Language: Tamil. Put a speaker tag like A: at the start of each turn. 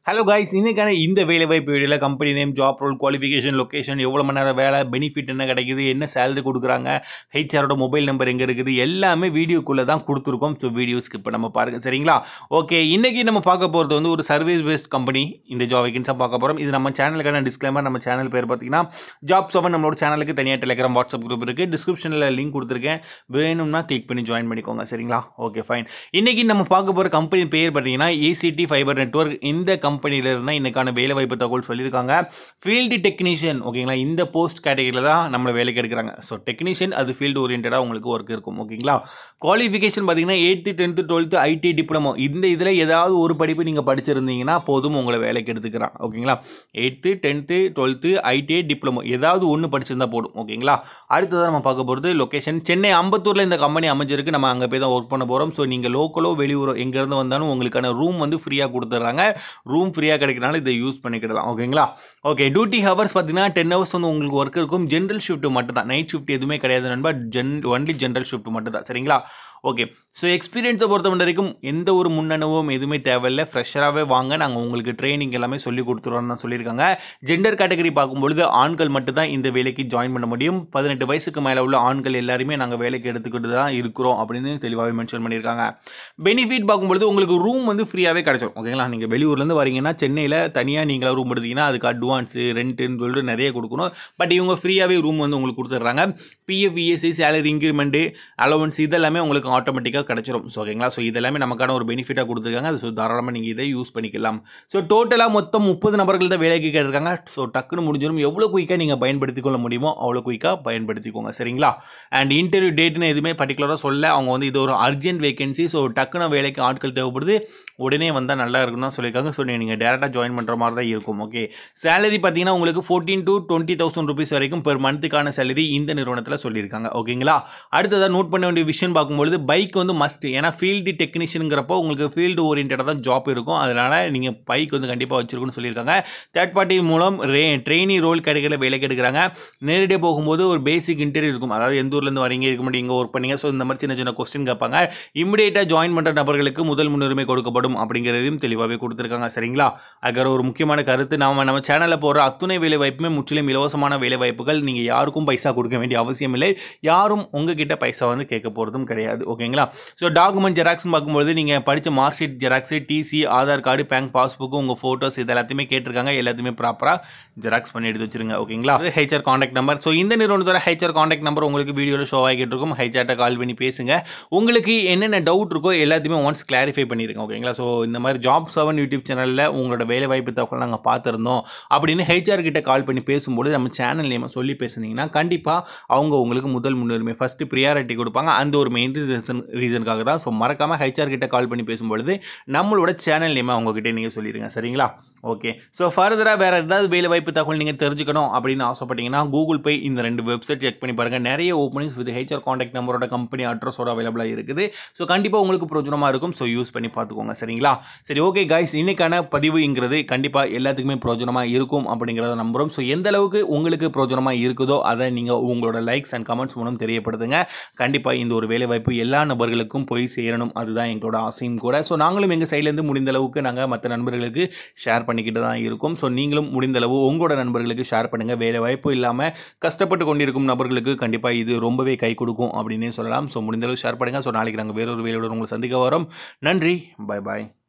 A: ஹலோ காய்ஸ் இன்னைக்கான இந்த வேலை வாய்ப்பு வீடியோவில் company name job role qualification location எவ்வளோ மணி நேரம் வேலை பெனிஃபிட் என்ன கிடைக்குது என்ன சேலரி கொடுக்குறாங்க ஹெச்ஆரோட மொபைல் நம்பர் எங்கே இருக்குது எல்லாமே வீடியோக்குள்ளே தான் கொடுத்துருக்கோம் ஸோ வீடியோ ஸ்கிப் நம்ம பாருங்க சரிங்களா ஓகே இன்னைக்கு நம்ம பார்க்க போகிறது வந்து ஒரு சர்வீஸ் பேஸ்ட் கம்பெனி இந்த ஜாப் வேகன்ஸாக பார்க்க போகிறோம் இது நம்ம சேனலுக்கான டிஸ்க்ளைமர் நம்ம சேனல் பேர் பார்த்தீங்கன்னா ஜாப் செவன் நம்மளோட சேனலுக்கு தனியாக டெலிகிராம் வாட்ஸ்அப் குரூப் இருக்குது டிஸ்கிரிப்ஷனில் லிங்க் கொடுத்துருக்கேன் வேணும்னா கிளிக் பண்ணி ஜாயின் பண்ணிக்கோங்க சரிங்களா ஓகே ஃபைன் இன்னைக்கு நம்ம பார்க்க போகிற கம்பெனி பேர் பார்த்தீங்கன்னா ஏசிடி ஃபைபர் நெட்வொர்க் இந்த கம்பெனியில் இருந்தால் இன்னைக்கான வேலை வாய்ப்பு தகவல் சொல்லியிருக்காங்க ஃபீல்டு டெக்னீஷியன் ஓகேங்களா இந்த போஸ்ட் கேட்டகரியில் தான் நம்மளை வேலைக்கு எடுக்கிறாங்க ஸோ டெக்னீஷியன் அது ஃபீல்டு ஓரியன்டாக உங்களுக்கு ஒர்க் இருக்கும் ஓகேங்களா குவாலிஃபிகேஷன் பார்த்தீங்கன்னா eighth tenth twelfth IT diploma இந்த இதில் ஏதாவது ஒரு படிப்பு நீங்கள் படிச்சிருந்தீங்கன்னா போதும் உங்களை வேலைக்கு எடுத்துக்கிறான் ஓகேங்களா eighth tenth twelfth ITI diploma ஏதாவது ஒன்று படிச்சிருந்தா போதும் ஓகேங்களா அடுத்ததாக நம்ம பார்க்க போகிறது லொக்கேஷன் சென்னை அம்பத்தூரில் இந்த கம்பெனி அமைஞ்சிருக்கு நம்ம அங்கே போய் தான் ஒர்க் பண்ண போகிறோம் ஸோ நீங்கள் லோக்கலோ வெளியூரோ எங்கேருந்து வந்தாலும் உங்களுக்கான ரூம் வந்து ஃப்ரீயாக கொடுத்துட்றாங்க ரூம் ஃப்ரீயாக கிடைக்கிறனால இதை யூஸ் பண்ணிக்கிடலாம் ஓகேங்களா ஓகே டியூட்டி ஹவர்ஸ் பார்த்தீங்கன்னா டென் ஹவர்ஸ் வந்து உங்களுக்கு ஒர்க் இருக்கும் ஜென்ரல் ஷிஃப்ட் மட்டும் தான் நைட் ஷிஃப்ட் எதுவுமே கிடையாது நண்பா ஜென் ஒன்லி ஜென்ரல் ஷிஃப்ட் மட்டும் தான் சரிங்களா ஓகே ஸோ எக்ஸ்பீரியன்ஸை பொறுத்த வரைக்கும் எந்த ஒரு முன்னனுவும் எதுவுமே தேவையில்லை ஃப்ரெஷராகவே வாங்க நாங்கள் உங்களுக்கு ட்ரைனிங் எல்லாமே சொல்லி கொடுத்துருவோம்னு தான் சொல்லியிருக்காங்க ஜெண்டர் கேட்டகரி பார்க்கும்பொழுது ஆண்கள் மட்டும் தான் இந்த வேலைக்கு ஜாயின் பண்ண முடியும் பதினெட்டு வயசுக்கு மேலே உள்ள ஆண்கள் எல்லாருமே நாங்கள் வேலைக்கு எடுத்துக்கிட்டு தான் இருக்கிறோம் அப்படின்னு தெளிவாகவே மென்ஷன் பண்ணியிருக்காங்க பெனிஃபிட் பார்க்கும்பொழுது உங்களுக்கு ரூம் வந்து ஃப்ரீயாகவே கிடச்சிரும் ஓகேங்களா நீங்கள் வெளியூர்லேருந்து வரீங்கன்னா சென்னையில் தனியாக நீங்களாக ரூம் எடுத்தீங்கன்னா அதுக்கு அட்வான்ஸு ரெண்ட்டுன்னு சொல்லிட்டு நிறைய கொடுக்கணும் பட் இவங்க ஃப்ரீயாகவே ரூம் வந்து உங்களுக்கு கொடுத்துட்றாங்க PF ESI salary increment allowance இதெல்லாமே உங்களுக்கு ஆட்டோமேட்டிக்காக கிடச்சிரும் ஸோ ஓகேங்களா ஸோ இதெல்லாமே நமக்கான ஒரு பெனிஃபிட்டாக கொடுத்துருக்காங்க அது ஸோ தாராளமாக நீங்கள் இதை யூஸ் பண்ணிக்கலாம் ஸோ டோட்டலாக மொத்தம் முப்பது நபர்கள் தான் வேலைக்கு கேட்டிருக்காங்க ஸோ டக்குன்னு முடிஞ்சிடும் எவ்வளோ குயிக்காக நீங்கள் பயன்படுத்திக் கொள்ள முடியுமோ அவ்வளோ குயிக்காக பயன்படுத்திக்கோங்க சரிங்களா அண்ட் இன்டர்வியூ டேட்னு எதுவுமே பர்டிகுலராக சொல்ல அவங்க வந்து இது ஒரு அர்ஜென்ட் வேகன்சி ஸோ டக்குன்னு வேலைக்கு ஆட்கள் தேவைப்படுது உடனே வந்தால் நல்லா இருக்குன்னு தான் சொல்லியிருக்காங்க ஸோ நீங்கள் டேரெக்டாக ஜாயின் பண்ணுற மாதிரி தான் இருக்கும் ஓகே சேலரி பார்த்தீங்கன்னா உங்களுக்கு fourteen to twenty thousand rupees வரைக்கும் பெர் மந்த்துக்கான சேலரி இந்த நிறுவனத்தில் சொல்லியிருக்காங்க ஓகேங்களா அடுத்ததாக நோட் பண்ண வேண்டிய விஷயம் பார்க்கும்பொழுது பைக் வந்து மஸ்ட் ஏன்னா ஃபீல்டு டெக்னீஷியனுங்கிறப்போ உங்களுக்கு ஃபீல்டு ஓரியன்டாக தான் ஜாப் இருக்கும் அதனால் நீங்கள் பைக் வந்து கண்டிப்பாக வச்சிருக்குன்னு சொல்லியிருக்காங்க தேர்ட் பார்ட்டி மூலம் ரே ட்ரெயினி ரோல் கிடைக்கிற வேலைக்கு எடுக்கிறாங்க நேரடியாக போகும்போது ஒரு பேசிக் இன்டர்வியூ இருக்கும் அதாவது எந்த ஊர்லேருந்து வரீங்க இருக்க முடியும் இங்கே ஒர்க் பண்ணீங்க ஸோ இந்த மாதிரி சின்ன சின்ன கொஸ்டின் கேட்பாங்க இமிடியேட்டாக ஜாயின் பண்ணுற நபர்களுக்கு முதல் முன்னுரிமை கொடுக்கப்படும் அப்படிங்கிறதையும் தெளிவாகவே கொடுத்துருக்காங்க சரிங்களா அதுக்கு ஒரு முக்கியமான கருத்து நம்ம நம்ம சேனலில் போடுற அத்துணை வேலை வாய்ப்புமே முற்றிலும் இலவசமான வேலை வாய்ப்புகள் நீங்கள் யாருக்கும் பைசா கொடுக்க வேண்டிய அவசியம் இல்லை யாரும் உங்ககிட்ட பைசா வந்து கேட்க போகிறதும் கிடையாது ஓகேங்களா ஸோ டாக்குமெண்ட் ஜெராக்ஸ்னு பார்க்கும்போது நீங்கள் படித்த mark sheet xerox TC Aadhaar card bank passbook உங்கள் ஃபோட்டோஸ் இது எல்லாத்தையுமே கேட்டிருக்காங்க எல்லாத்தையுமே ப்ராப்பராக ஜெராக்ஸ் பண்ணி எடுத்து வச்சிருங்க ஓகேங்களா அது ஹெச்ஆர் காண்டாக்ட் நம்பர் ஸோ இந்த நிறுவனத்தோட ஹெச்ஆர் காண்டாக்ட் நம்பர் உங்களுக்கு வீடியோவில் ஷோ ஆகிட்டு இருக்கும் ஹெச்ஆர்ட்ட கால் பண்ணி பேசுங்க உங்களுக்கு என்னென்ன டவுட் இருக்கோ எல்லாத்தையுமே ஒன்ஸ் கிளாரிஃபை பண்ணிடுங்க ஓகேங்களா ஸோ இந்த மாதிரி ஜாப் செவன் யூடியூப் சேனலில் உங்களோட வேலை வாய்ப்பு தகவல் நாங்கள் பார்த்துருந்தோம் அப்படின்னு ஹெச்ஆர் கிட்ட கால் பண்ணி பேசும்போது நம்ம சேனல் நேம் சொல்லி பேசுனீங்கன்னா கண்டிப்பாக அவங்க உங்களுக்கு முதல் முன்னுரிமை ஃபஸ்ட்டு ப்ரியாரிட்டி கொடுப்பாங்க அந்த ஒரு மெயின் ரீசன் ரீசனுக்காக தான் ஸோ மறக்காமல் ஹெச்ஆர் கிட்ட கால் பண்ணி பேசும்பொழுது நம்மளோட சேனல் நேமை அவங்ககிட்ட நீங்கள் சொல்லிடுங்க சரிங்களா ஓகே ஸோ ஃபர்தராக வேறு ஏதாவது வேலை வாய்ப்பு தகவல் நீங்கள் தெரிஞ்சுக்கணும் அப்படின்னு ஆசைப்பட்டீங்கன்னா கூகுள் பே இந்த ரெண்டு வெப்சைட் செக் பண்ணி பாருங்கள் நிறைய ஓப்பனிங்ஸ் வித் ஹெச்ஆர் காண்டாக்ட் நம்பரோட கம்பெனி அட்ரஸோட அவைலபிளாக இருக்குது ஸோ கண்டிப்பாக உங்களுக்கு பிரோஜனமாக இருக்கும் ஸோ யூஸ் பண்ணி பார்த்துக்கோங்க சரிங்களா சரி ஓகே கைஸ் இன்னைக்கான பதிவுங்கிறது கண்டிப்பாக எல்லாத்துக்குமே பிரோஜனமாக இருக்கும் அப்படிங்கிறத நம்புகிறோம் ஸோ எந்த அளவுக்கு உங்களுக்கு பிரோஜனமாக இருக்குதோ அதை நீங்கள் உங்களோட லைக்ஸ் அண்ட் கமெண்ட்ஸ் மூலம் தெரியப்படுத்துங்க கண்டிப்பாக இந்த ஒரு வேலை வாய்ப்பு எல்லா நபர்களுக்கும் போய் சேரணும் அதுதான் எங்களோட ஆசையும் கூட ஸோ நாங்களும் எங்கள் சைட்லேருந்து முடிந்த அளவுக்கு நாங்கள் மற்ற நண்பர்களுக்கு ஷேர் பண்ணிக்கிட்டு தான் இருக்கோம் ஸோ நீங்களும் முடிந்த அளவு உங்களோட நண்பர்களுக்கு ஷேர் பண்ணுங்கள் வேலை வாய்ப்பு இல்லாமல் கஷ்டப்பட்டு கொண்டிருக்கும் நபர்களுக்கு கண்டிப்பாக இது ரொம்பவே கை கொடுக்கும் அப்படின்னே சொல்லலாம் ஸோ முடிந்த அளவு ஷேர் பண்ணுங்கள் ஸோ நாளைக்கு நாங்கள் வேறொரு வேலையோட உங்களை சந்திக்க வரோம் நன்றி பை பாய்